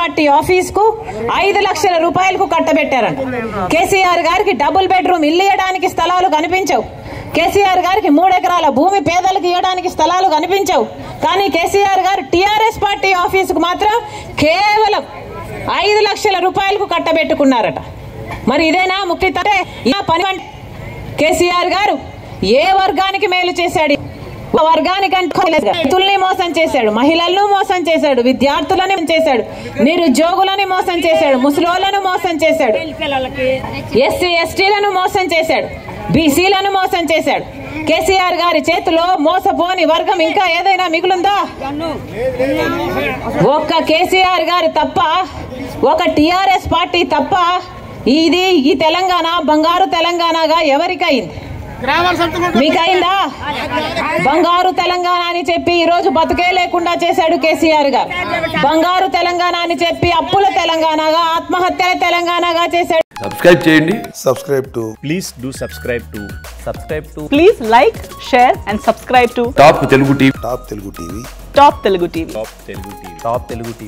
Party office కు ఐదు లక్షల రూపాయలకు కట్టబెట్టారంట కేసీఆర్ గారికి డబుల్ బెడ్రూమ్ ఇల్లు ఇవ్వడానికి స్థలాలు కనిపించవు కేసీఆర్ గారికి మూడెకరాల భూమి పేదలకు ఇవ్వడానికి స్థలాలు కనిపించవు కానీ కేసీఆర్ గారు టిఆర్ఎస్ పార్టీ ఆఫీసుకు మాత్రం కేవలం ఐదు లక్షల రూపాయలకు కట్టబెట్టుకున్నారట మరి ఇదేనా ముఖ్య ఇలా పని అంటే కేసీఆర్ గారు ఏ వర్గానికి మేలు చేశాడు ఒక వర్గానికంటే రైతుల్ని మోసం చేశాడు మహిళలను మోసం చేశాడు విద్యార్థులని మోసం చేశాడు నిరుద్యోగులని మోసం చేశాడు ముసలోళ్లను మోసం చేశాడు ఎస్సీ ఎస్టీలను మోసం చేశాడు బీసీలను మోసం చేశాడు కేసీఆర్ గారి చేతిలో మోసపోని వర్గం ఇంకా ఏదైనా మిగులుందా ఒక్క కేసీఆర్ గారు తప్ప ఒక టిఆర్ఎస్ పార్టీ తప్ప ఇది ఈ తెలంగాణ బంగారు తెలంగాణగా ఎవరికైంది మీకైందా బంగారు తెలంగాణ అని చెప్పి ఈ రోజు బతుకే లేకుండా చేశాడు కేసీఆర్ గారు బంగారు తెలంగాణ అని చెప్పి అప్పుల తెలంగాణగా ఆత్మహత్యల తెలంగాణగా చేశాడు సబ్స్క్రైబ్ చేయండి subscribe to please do subscribe to subscribe to Please like, share, and subscribe to Top Telugu TV Top Telugu TV. Top Telugu TV. top telugu tv top telugu tv